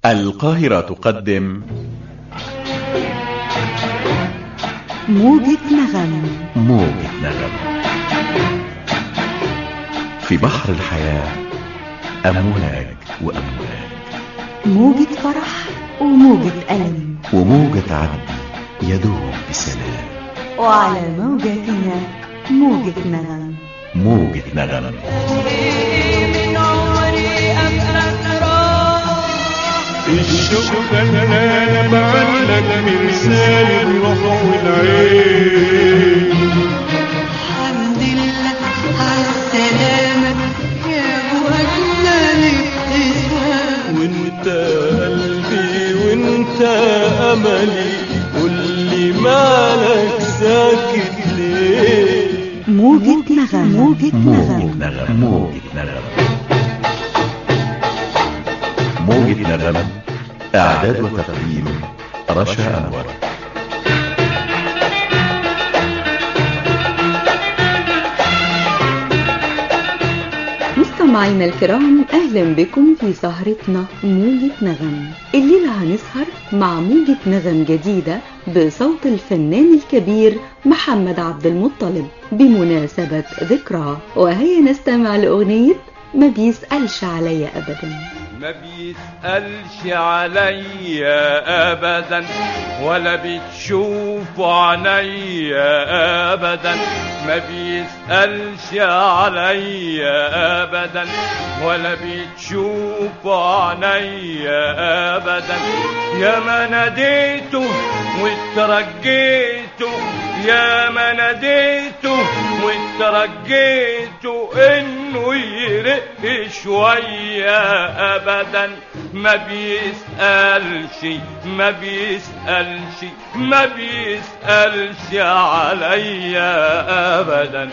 القاهرة تقدم موجة نغم موجة نغم في بحر الحياة أمواج وأمواج موجة فرح وموجة ألم وموجة عدل يدوم بسلام وعلى موجتنا موجة نغم موجة نغم من عمري أبقى تراه الشوق انا بعلق مرسال الروح والعين الحمد لله على السلامة يا أبو أجمل ابتسام وانت قلبي وانت املي قولي مالك ساكت ليه موجة نغم موجة موجة نغم نغم موجة نغم موجة نغم إعداد وتقديم رشا أنور مستمعينا الكرام أهلا بكم في سهرتنا موجة نغم الليلة هنسهر مع موجة نغم جديدة بصوت الفنان الكبير محمد عبد المطلب بمناسبة ذكرى وهيا نستمع لأغنية ما بيسألش عليا أبدا ما بيسألش عليا أبدا ولا بتشوف عينيا أبدا ما بيسألش عليا أبدا ولا بتشوف عينيا أبدا يا ما ناديته واترجيته يا ما ناديته واترجيته انه يرق شوية ابدا ما بيسألش ما بيسألش ما بيسألش عليا ابدا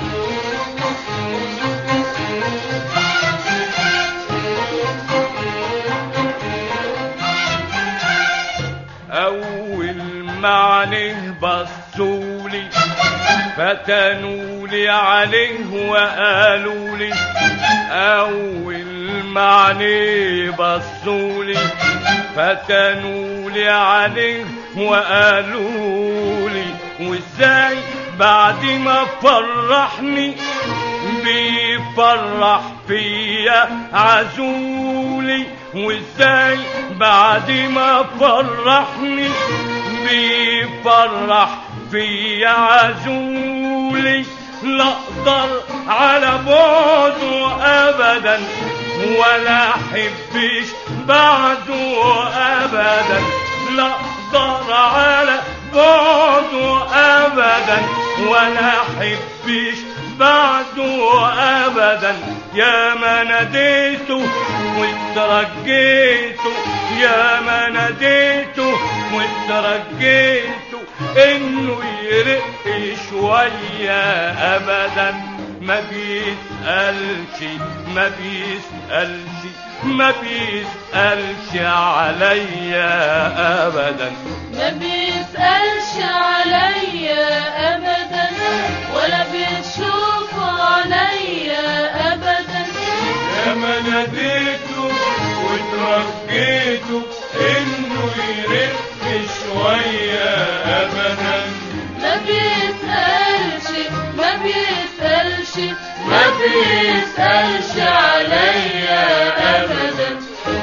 أول ما عليه بصولي فتنولي عليه وقالوا لي أول ما عليه بصولي فتنولي عليه وقالوا لي وازاي بعد ما فرحني بيفرح فيا عزولي وازاي بعد ما فرحني بيفرح فيا عزولي لا اقدر على بعده ابدا ولا احبش بعده ابدا لا اقدر على بعده ابدا ولا احبش بعده ابدا يا ما ناديته واترجيته يا ما ناديته واترجيته انه يرق شويه ابدا ما بيسألش ما بيسألش ما بيسألش عليا ابدا ما بيسألش عليا أبدا ولا بيشوف عليا أبدا يا ما ناديته وترجيته انه يرق شويه ابدا ما بيسألش ما بيسألش ما بيسألش عليا أبدا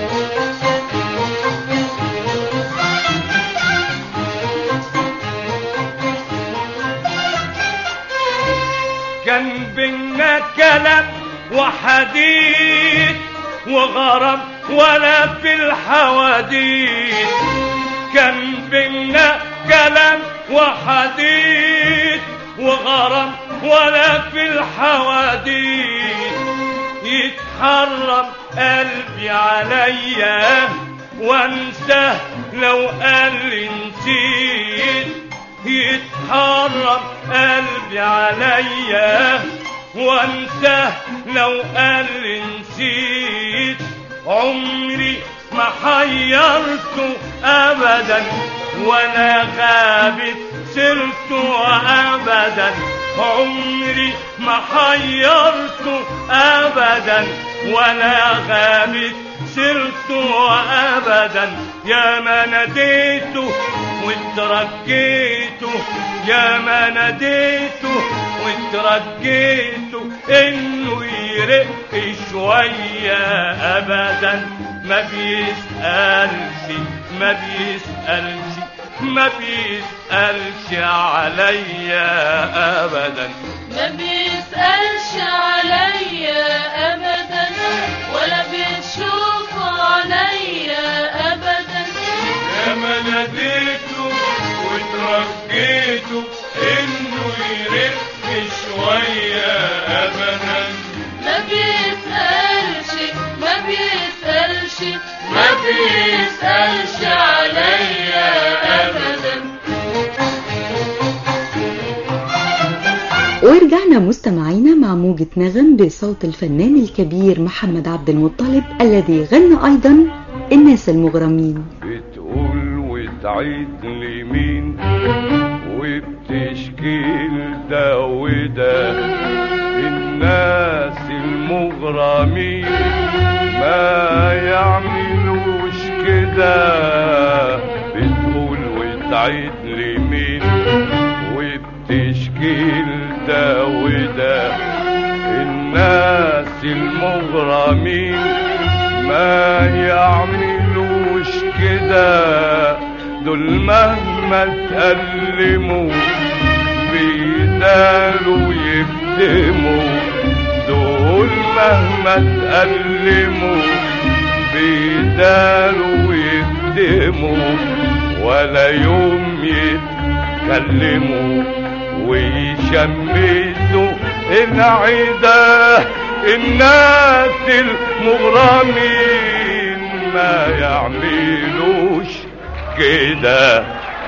كان بينا كلام وحديث وغرام ولا في الحواديت كان بينا كلام وحديث وغرام ولا في الحواديت يتحرم قلبي عليا وانساه لو قال لي نسيت يتحرم قلبي عليا وانساه لو قال لي نسيت عمري ما حيرته ابدا ولا غابت سرته ابدا عمري ما حيرته ابدا ولا غابت سرته ابدا يا ما ناديته واترجيته يا ما ناديته واترجيته انه يرق شويه ابدا ما بيسالش ما بيسالش ما بيسالش عليا ابدا ما بيسألش عليا أبدا ولا بيشوف عليا أبدا يا ما ناديته وترجيته انه يرق شويه ابدا ما بيسألش ما بيسألش ما بيسألش عليا أبدا ورجعنا مستمعينا مع موجة نغم بصوت الفنان الكبير محمد عبد المطلب الذي غنى أيضا الناس المغرمين بتقول وتعيد لمين وبتشكي لده وده الناس المغرمين ما يعملوش كده بتقول وتعيد لمين وبتشكي لده وده الناس المغرمين ما يعملوش كده دول مهما تألموا بيدالوا يكتموا دول مهما تألموا بيدالوا يكتموا ولا يوم يتكلموا ويشمسوا العدا الناس المغرمين ما يعملوش كده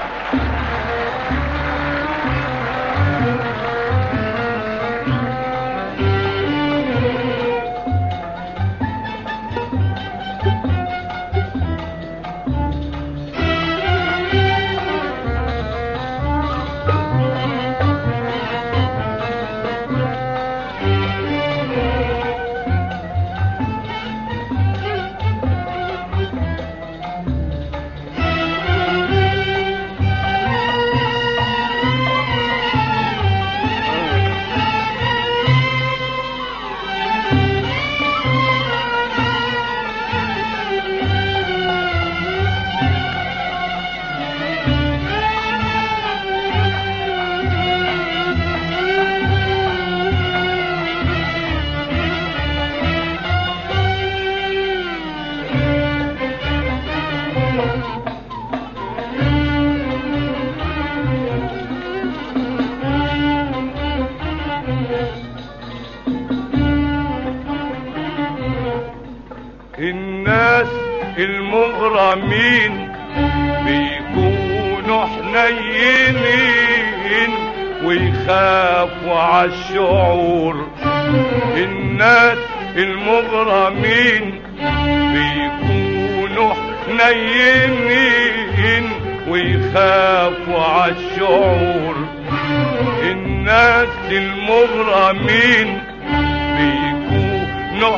الناس المغرمين بيكونوا حنينين ويخافوا عالشعور الناس المغرمين بيكونوا حنينين ويخافوا عالشعور الناس المغرمين بيكونوا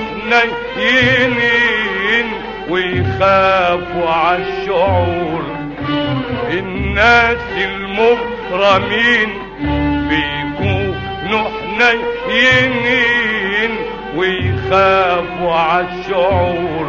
حنينين ويخافوا عالشعور الناس المغرمين بيكونوا حنينين ويخافوا عالشعور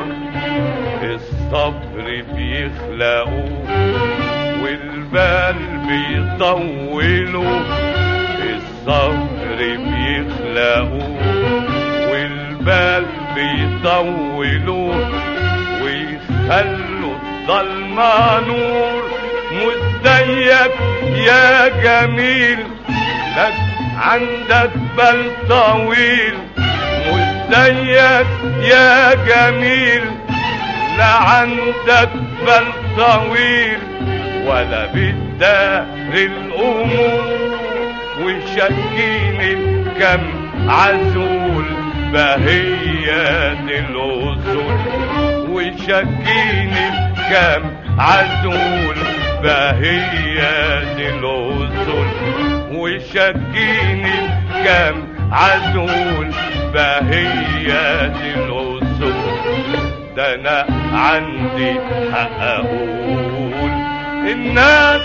الصبر بيخلقوا والبال بيطولوا الصبر بيخلقوا والبال بيطولوا ويخلوا الظلمة نور مزيك يا جميل لك عندك بال طويل مزيك يا جميل لا عندك بال طويل ولا بتدار الامور وشاكين الكم عزول بهية الاصول وشاكين الكم عزول بهية الاصول وشاكين الكم عزول بهية الاصول ده انا عندي حق اقول الناس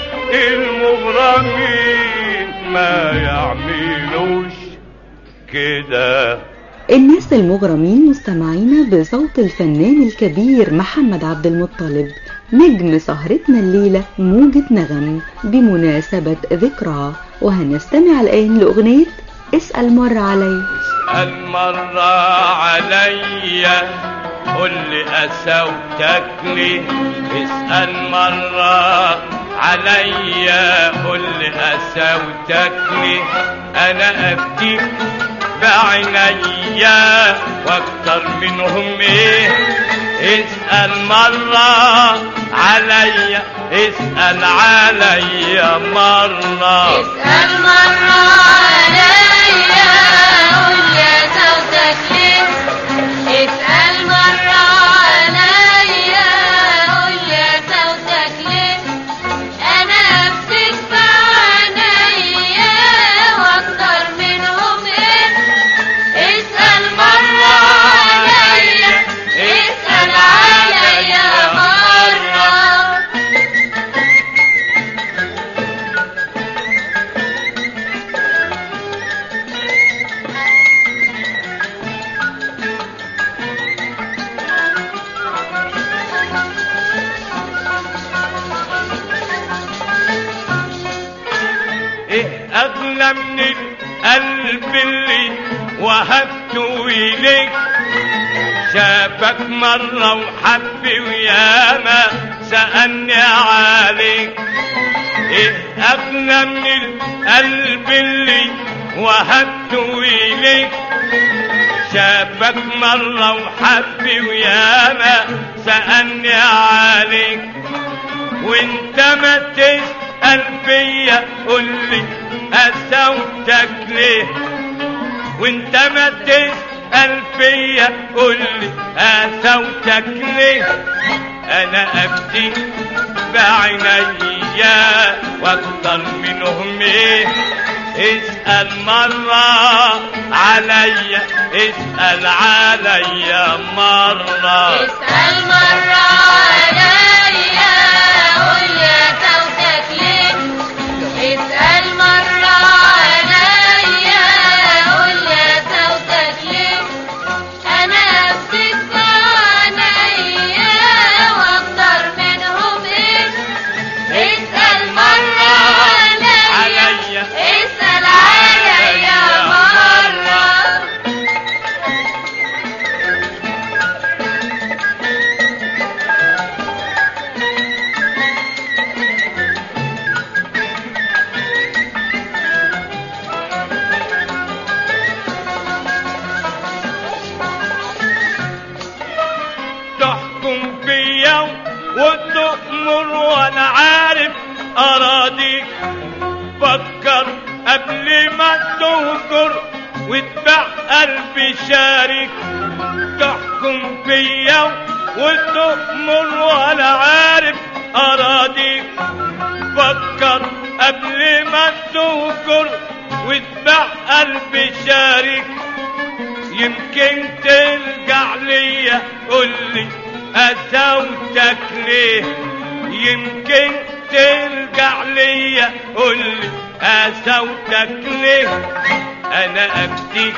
المغرمين ما يعملوش كده الناس المغرمين مستمعين بصوت الفنان الكبير محمد عبد المطلب نجم سهرتنا الليلة موجة نغم بمناسبة ذكرى وهنستمع الآن لأغنية اسأل مرة علي المرة عليا قل لي أسوتك ليه اسأل مرة عليا قل لي أسوتك ليه أنا أفتيك بعينيا واكتر منهم ايه اسأل مرة عليا اسأل عليا مرة اسأل مرة عليا قول يا صوتك ليه اسأل مرة عليا قول يا صوتك ليه أنا أمسك بعينيا وأكتر منهم إيه اسأل مرة عليا اسأل عليا مرة ايه اغلى من القلب اللي وهبته اليك شافك مرة وحب وياما سألني عليك ايه اغلى من القلب اللي وهبته اليك شافك مرة وحب وياما سألني عليك وانت ما تسأل فيا قولي أسوتك ليه وانت ما تسأل فيا قولي أسوتك ليه انا ابدي بعينيا واكتر منهم ايه اسأل مرة عليا اسأل عليا مرة اسأل مرة عليا قول يا صوتك ليه اسأل مرة عليا قول يا صوتك ليه أنا أمسك بعينيا وأكتر منهم إيه اسأل مرة عليا اسأل عليا مرة تحكم فيا وتأمر وانا عارف اراضيك فكر قبل ما تهجر وتبع قلبي شارك تحكم فيا وتأمر وانا عارف اراضيك فكر قبل ما تهجر وتبع قلبي شارك يمكن ترجع ليا قولي أسوتك ليه يمكن ترجع ليا قولي أسوتك ليه أنا أبدي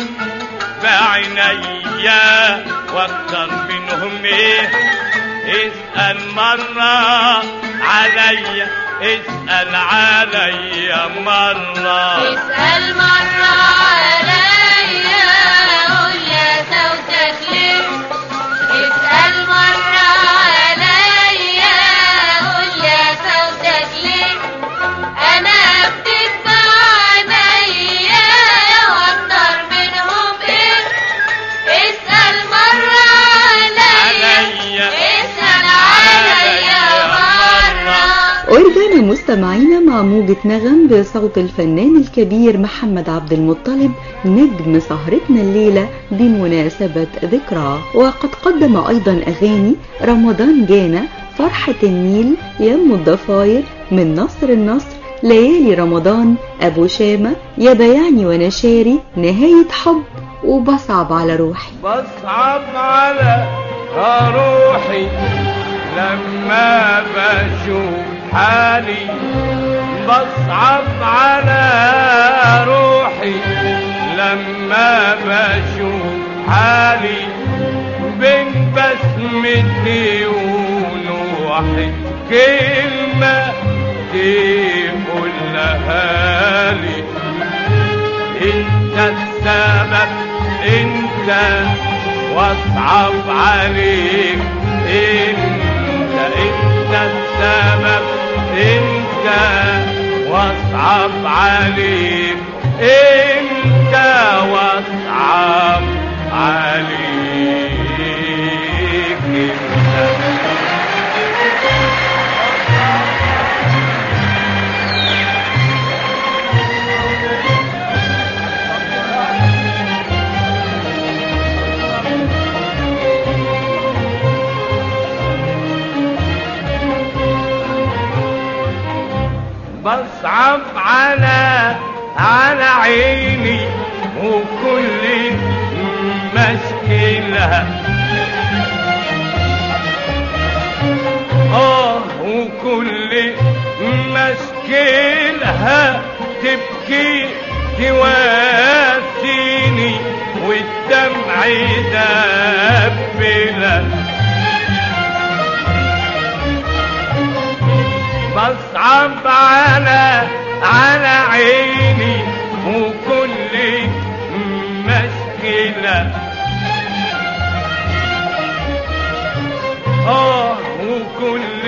بعينيا واكتر منهم ايه اسأل مرة عليا اسأل عليا مرة اسأل مرة عليا قول يا صوتك ليه اسأل مرة عليا قول يا صوتك ليه أنا أبدك بعينيا وأكتر منهم إيه اسأل مرة عليا عليا. اسأل عليا مرة ورجعنا مستمعينا مع موجة نغم بصوت الفنان الكبير محمد عبد المطلب نجم سهرتنا الليلة بمناسبة ذكرى وقد قدم أيضا أغاني رمضان جانا فرحة النيل يم الضفاير من نصر النصر ليالي رمضان أبو شامة يا بيعني وأنا شاري نهاية حب وبصعب على روحي بصعب على هروح روحي لما بشوف حالي بصعب على روحي لما بشوف حالي بين بسمتي ونوحي كلمة تقولها لي انت السبب انت واصعب عليك انت انت السبب انت واصعب عليك انت واصعب عليك انت بصعب على على عيني وكل مشكلة اه وكل مشكلها تبكي تواسيني والدمع دبلة بصعب على على عيني وكل مشكلة اه وكل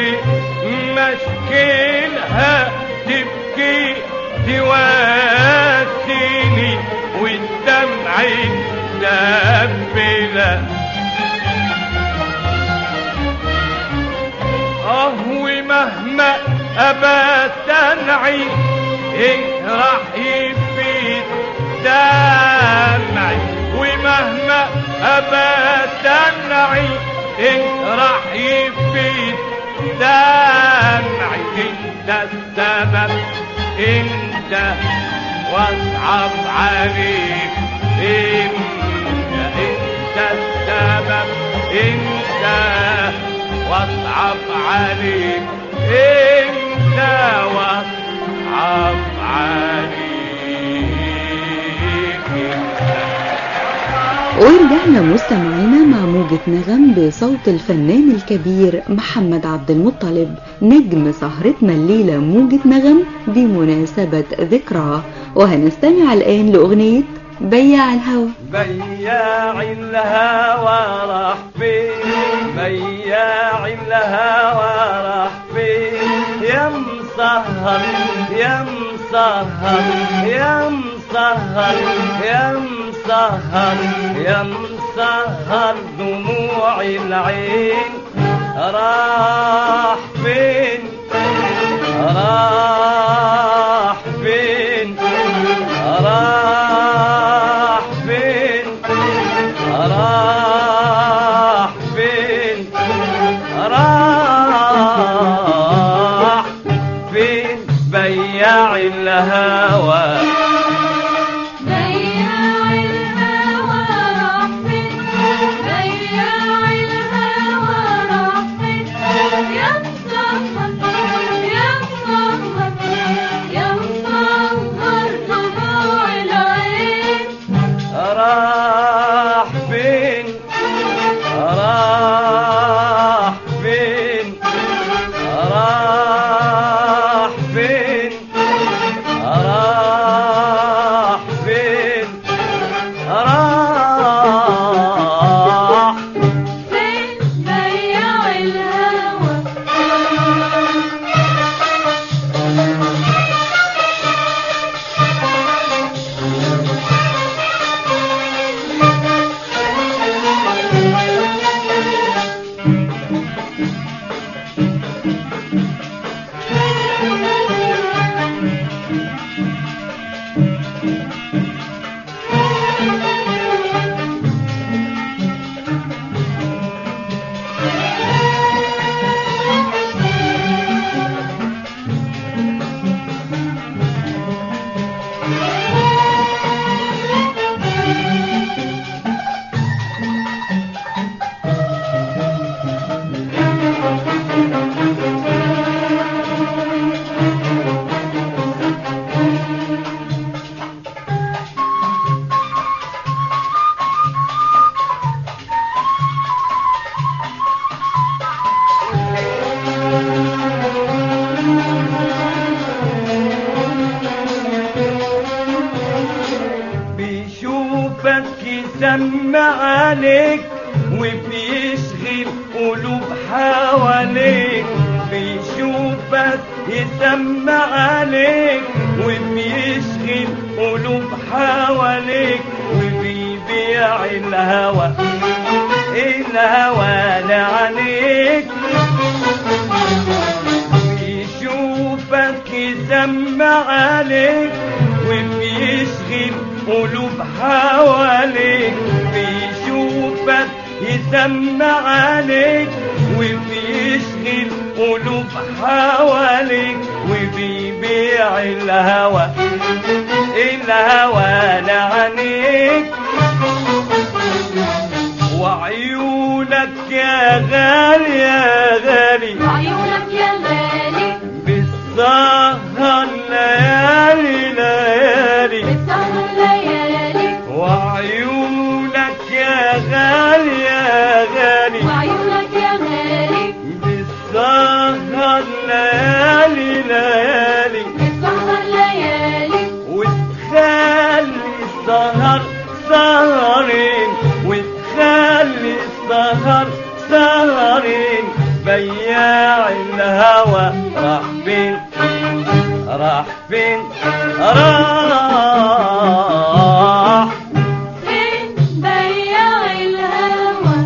مشكلها تبكي تواسيني والدمع دبلة اه ومهما ابات انعي ايه راح يفيد دمعي ومهما ابات انعي ايه راح يفيد دمعي انت السبب انت واصعب عليك انت انت السبب انت واصعب عليك انت واصعب عليك انت ورجعنا مستمعينا مع موجة نغم بصوت الفنان الكبير محمد عبد المطلب نجم سهرتنا الليلة موجة نغم بمناسبة ذكرى وهنستمع الآن لأغنية بياع الهوى بياع الهوى راح فين بياع الهوى راح فين يا مسهر يا مسهر يا مسهر يا مسهر يا مسهر دموع العين راح فين راح فين راح فين راح فين راح فين بياع الهوى بياع الهوى راح فين بياع الهوى راح فين يا مسهر يا مسهر يا مسهر دموع العين راح فين راح فين راح فين راح حواليك بيشوفك يسمع عليك وبيشغل قلوب حواليك وبيبيع الهوى الهوى لعنيك بيشوفك يسمع عليك وبيشغل قلوب حواليك بيشوفك يسمع عليك وبيشغل قلوب حواليك وبيبيع الهوى الهوى لعنيك وعيونك يا غالي يا غالي وعيونك يا غالي بالسهر ليالي ليالي بتسهر ليالي وعيونك يا غالي يا غالي وعيونك يا غالي بالسهر ليالي ليالي بتسهر ليالي وتخلي السهر سهرين وتخلي السهر سهرين بياع الهوى راح فين راح فين راح فين بياع الهوى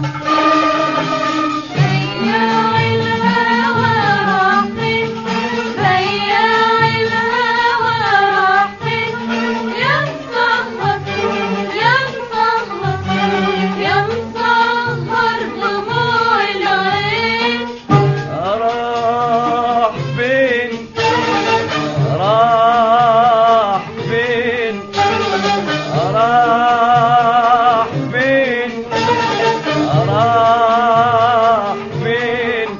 بياع الهوى راح فين بياع الهوى راح فين يا مسهر يا مسهر يا مسهر دموع العين راح فين راح فين راح فين راح فين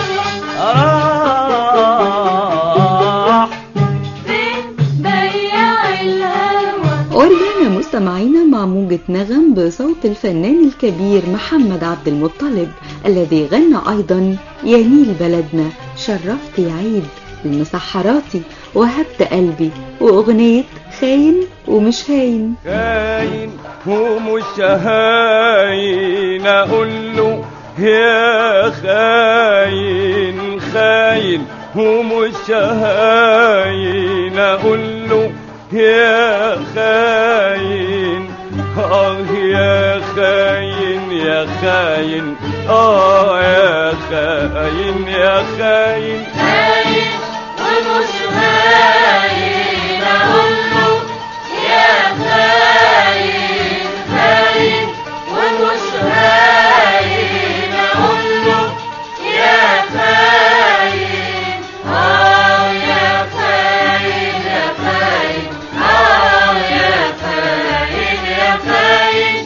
راح فين بياع الهوى ورجعنا مستمعينا مع موجة نغم بصوت الفنان الكبير محمد عبد المطلب الذي غنى أيضا يا نيل بلدنا شرفت يا عيد المسحراتي وهبت قلبي وأغنية خاين ومش هاين خاين ومش هاين اقول له يا خاين خاين ومش هاين اقول له يا خاين اه يا خاين يا خاين اه يا خاين يا خاين هاين ومش هاين أقول له يا خاين خاين ومش هاين أقول له يا خاين آه يا خاين يا خاين آه يا خاين يا خاين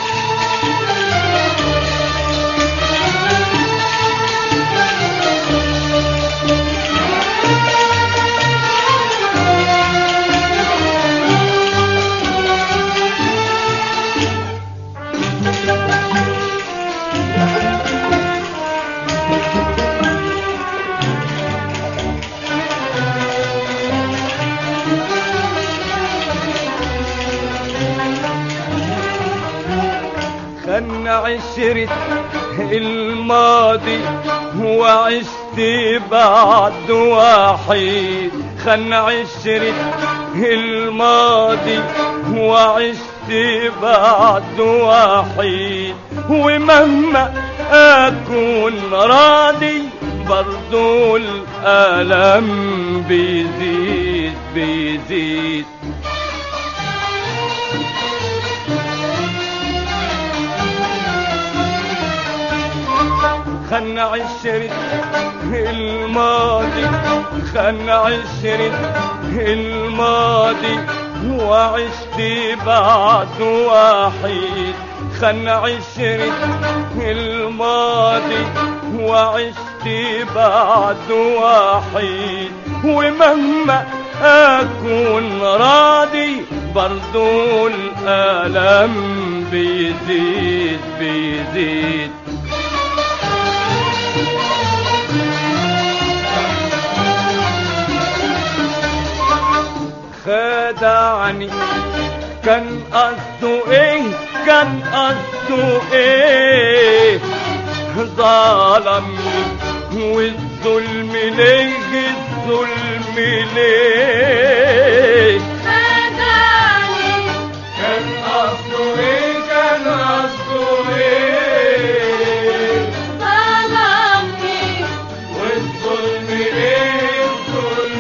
خن عشرة الماضي وعشت بعد وحيد خن عشرة الماضي وعشت بعد وحيد ومهما أكون راضي برضو الألم بيزيد بيزيد خن عشرة الماضي خن عشرة الماضي وعشت بعد وحيد خن عشرة الماضي وعشت بعد وحيد ومهما أكون راضي برضو الألم بيزيد بيزيد خدعني كان قصده ايه كان قصده ايه ظلمني والظلم ليه الظلم ليه خدعني كان قصده ايه كان قصده ايه ظلمني والظلم ليه الظلم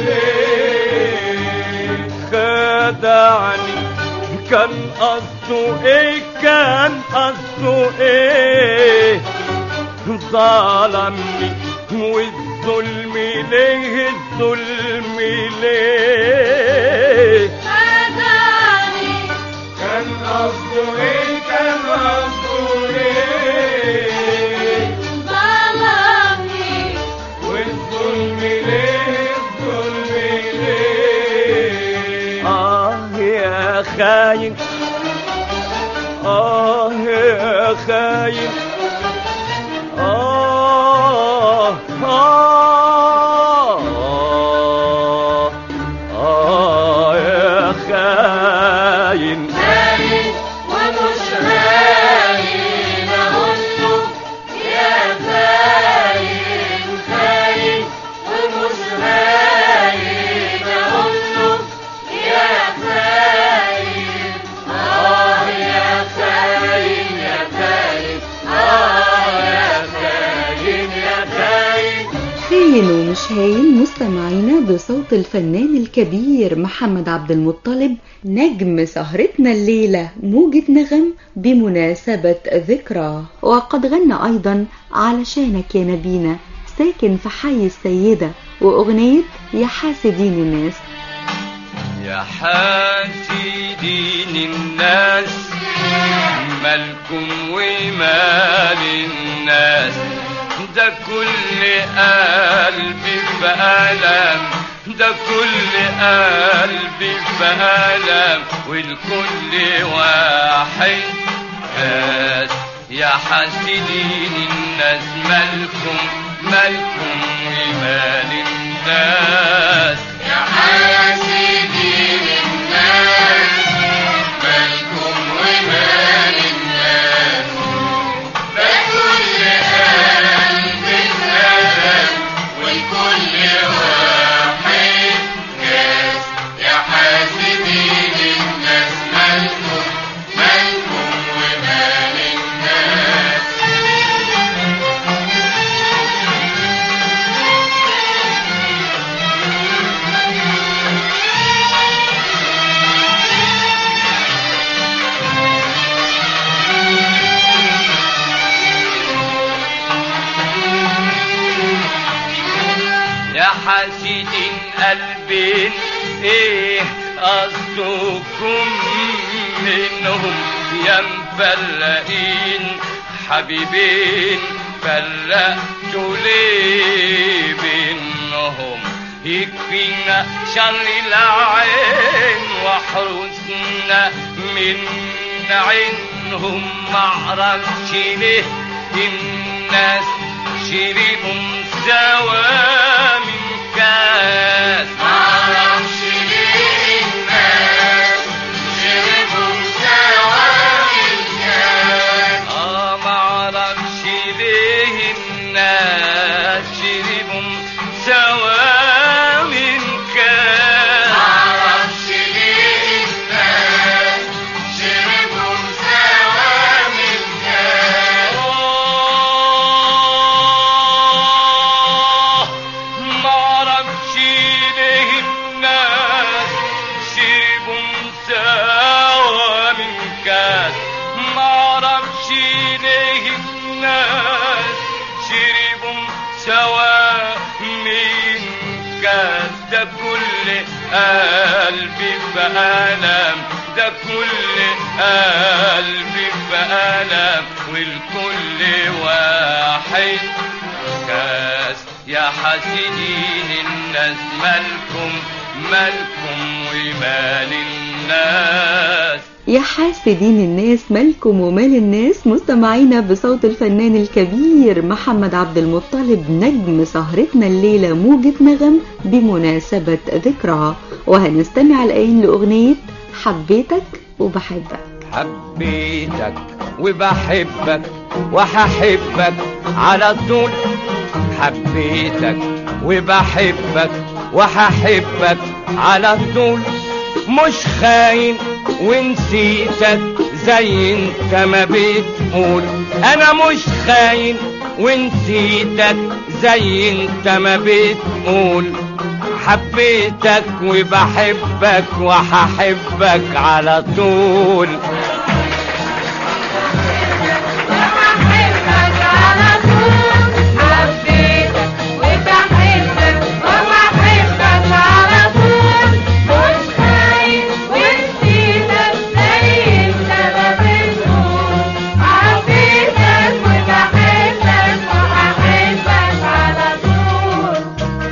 ليه خدعني كان قصده ايه كان قصده ايه ظلمني والظلم ليه الظلم ليه خدعني كان قصده ايه كان قصده ايه ظلمني والظلم ليه الظلم ليه آه يا خاين آه يا خاين آه آه آه يا خاين خاين ومش خاين أقوله يا خاين خاين ومش خاين أقوله يا خاين آه يا خاين يا خاين آه يا خاين يا خاين خاين ومش هاين مستمعينا بصوت الفنان الكبير محمد عبد المطلب نجم سهرتنا الليلة موجة نغم بمناسبة ذكرى وقد غنى أيضا علشانك يا نبينا ساكن في حي السيدة وأغنية يا حاسدين الناس يا حاسدين الناس مالكم ومال الناس ده كل قلبي في ألم ده كل قلبي في ألم والكل واحد كاس يا حاسدين الناس مالكم مالكم ومال الناس يا حاسدين الناس مالكم ومال الناس ده كل قلب اتهدم والكل واحد كاس يا حاسدين الناس مالكم مالكم ومال الناس يا حاسدين قلبين ايه قصدكم منهم يا مفرقين حبيبين فرقتوا ليه بينهم يكفينا شر العين وحرسنا من عينهم معرفش ليه الناس شربوا سوا من كاس معرفش ليه الناس شربوا سوا من كاس اه معرفش ليه الناس شربوا سوا من كاس معرفش ليه الناس شربوا سوا من كاس آه، معرفش ليه الناس شربوا سوا من كاس معرفش ليه الناس شربوا سوا من كاس ده كل قلبي في ألم ده كل قلبي في ألم والكل واحد كاس يا حاسدين الناس مالكم مالكم ومال الناس يا حاسدين الناس مالكم ومال الناس مستمعينا بصوت الفنان الكبير محمد عبد المطلب نجم سهرتنا الليلة موجة نغم بمناسبة ذكرى وهنستمع الآن لأغنية حبيتك وبحبك حبيتك وبحبك وهحبك على طول حبيتك وبحبك وهحبك على طول مش خاين ونسيتك زي انت ما بتقول انا مش خاين ونسيتك زي انت ما بتقول حبيتك وبحبك وهحبك على طول وبحبك على طول حبيتك وبحبك وبحبك على طول مش خايف ونسيتك زي انت ما بتقول حبيتك وبحبك وهحبك على طول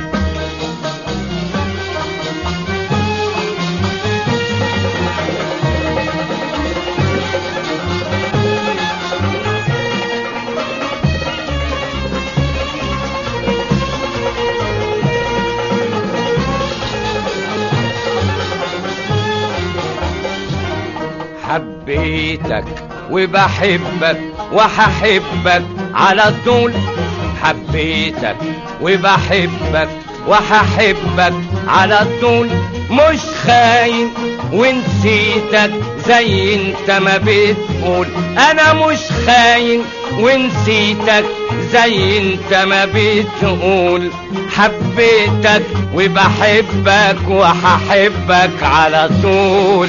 حبيتك وبحبك وهحبك على طول حبيتك وبحبك وهحبك على طول مش خاين ونسيتك زي انت ما بتقول انا مش خاين ونسيتك زي انت ما بتقول حبيتك وبحبك وهحبك على طول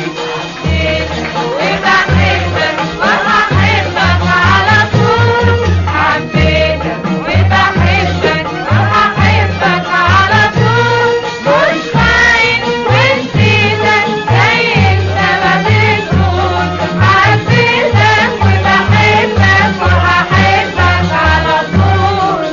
وبحبك وهحبك على طول حبيتك وبحبك وهحبك على طول مش خاين ونسيتك زي انت ما بتقول حبيتك وبحبك وهحبك على طول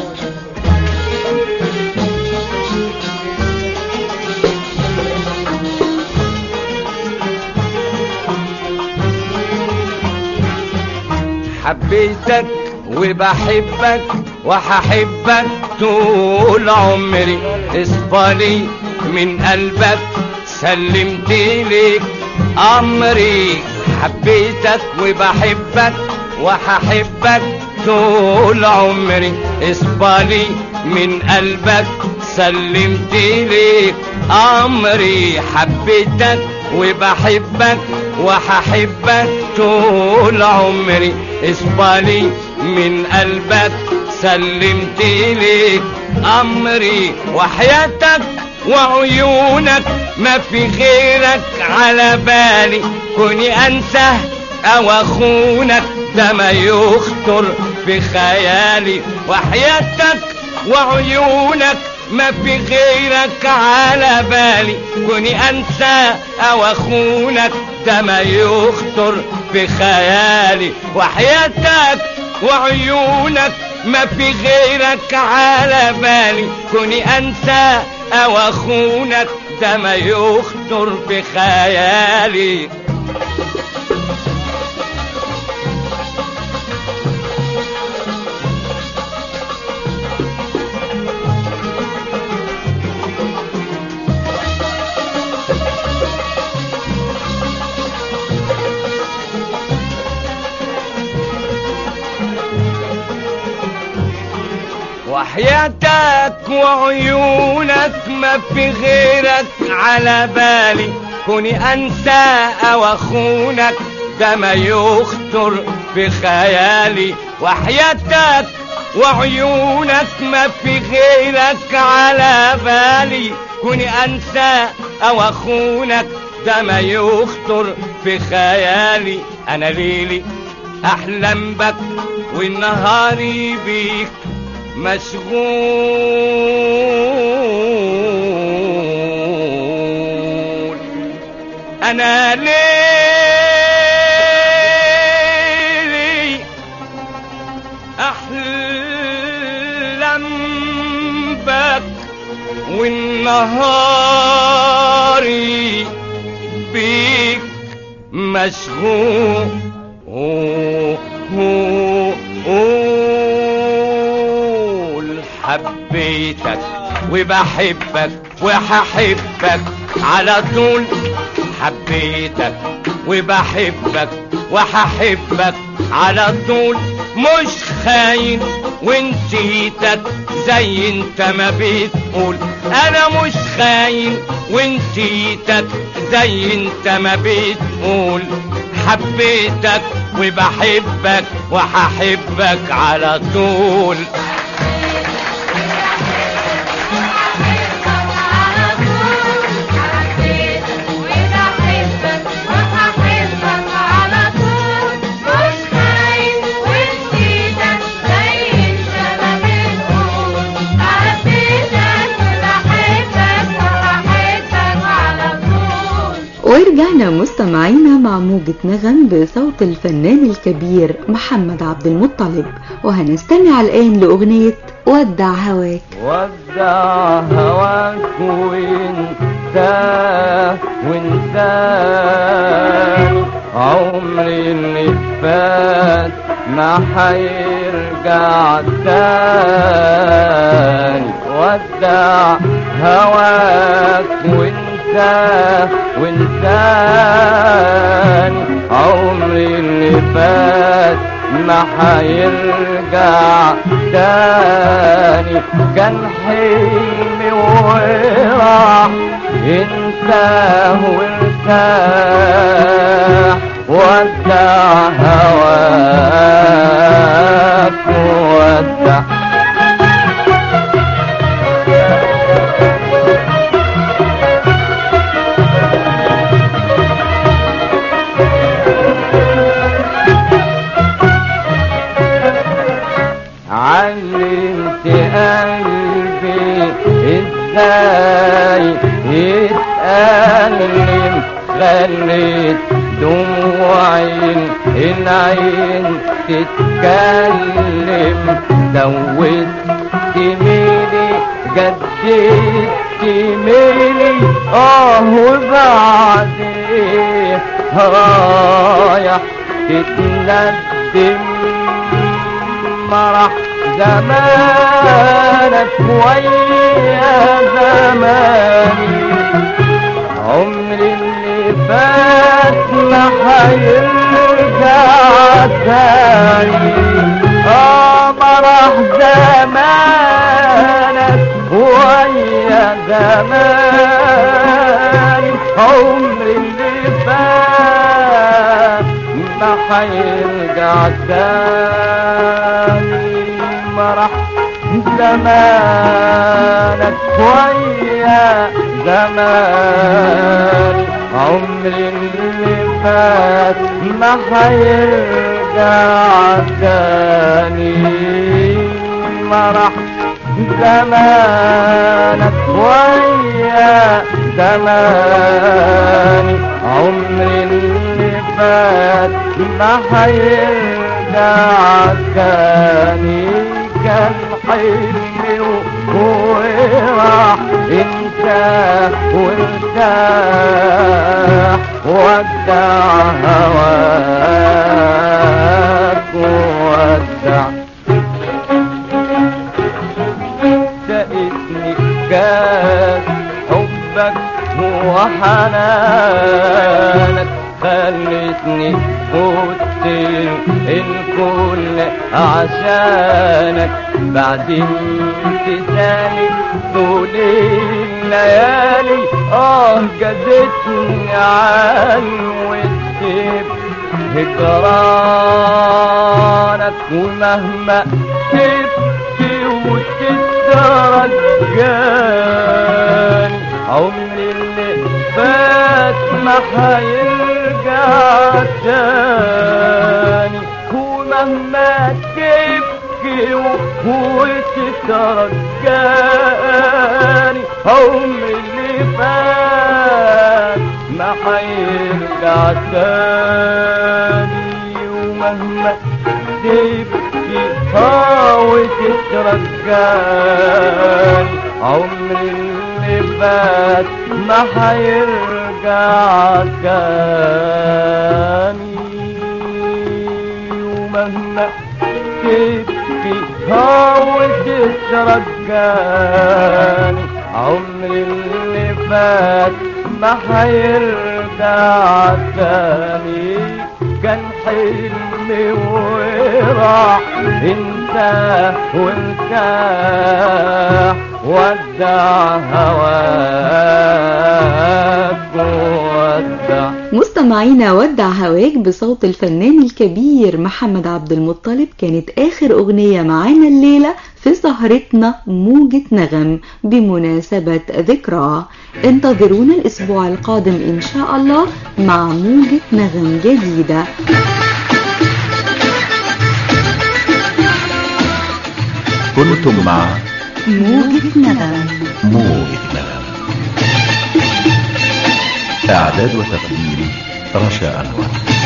حبيتك وبحبك وهحبك طول عمري اصفالي من قلبك سلمت ليك امري حبيتك وبحبك وهحبك طول عمري اصفالي من قلبك سلمت ليك امري حبيتك وبحبك وهحبك طول عمري اصبالي من قلبك سلمت ليك امري وحياتك وعيونك ما في غيرك على بالي كوني انسى او اخونك ده ما يخطر في خيالي وحياتك وعيونك ما في غيرك على بالي كوني انسى او اخونك ده ما يخطر في خيالي وحياتك وعيونك ما في غيرك على بالي كوني انسى او اخونك ده ما يخطر في خيالي وحياتك وعيونك ما في غيرك على بالي كوني انسى او اخونك ده ما يخطر في خيالي وحياتك وعيونك ما في غيرك على بالي كوني انسى او اخونك ده ما يخطر في خيالي انا ليلي احلم بك والنهاري بيك مشغول انا ليلي احلم بك والنهاري بيك مشغول حبيتك وبحبك وهحبك على طول حبيتك وبحبك وهحبك على طول مش خاين ونسيتك زي انت ما بتقول انا مش خاين ونسيتك زي انت ما بتقول حبيتك وبحبك وهحبك على طول ورجعنا مستمعينا مع موجة نغم بصوت الفنان الكبير محمد عبد المطلب وهنستمع الآن لأغنية ودع هواك ودع هواك وانت وانت عمري اللي فات ما حيرجع تاني ودع هواك وانت وانت عمري اللي فات ما حيرجع تاني كان حلمي وراح انت وارتاح ودع هواك ودع علمت قلبي ازاي يتألم خليت دموعي العين تتكلم زودت ميلي جددت ميلي اه وبعدين رايح تتندم مرح زمانك ويا زماني عمري اللي فات ما حيرجع تاني اه مرح زمانك ويا زماني عمري اللي فات ما حيرجع تاني مرح زمانك ويا زماني عمري اللي فات ما حيرجع تاني مرح زمانك ويا زماني عمري اللي فات ما حيرجع تاني كان حلمي وراح انت وارتاح ودع هواك ودع سقتني كاس حبك وحنانك خلتني فوت الكل عشانك بعد امتثالي طول الليالي اه جزتني عن والسيب هجرانك ومهما تبكي وتترجاني عمري اللي فات ما حيرجع تاني ومهما تبكي وتترجاني عمري اللي فات ما حيرجع تاني ومهما تبكي اه وتترجاني عمري اللي فات ما حيرجع تاني ومهما تبكي اه وتترجاني عمري اللي فات ما حيرجع تاني كان حلمي وراح راح انساه وانساه ودع هواك ودع مستمعينا ودع هواك بصوت الفنان الكبير محمد عبد المطلب كانت آخر أغنية معانا الليلة في سهرتنا موجة نغم بمناسبة ذكرى انتظرونا الأسبوع القادم إن شاء الله مع موجة نغم جديدة كنتم مع موجة نغم موجة نغم إعداد وتقديم رشا أنور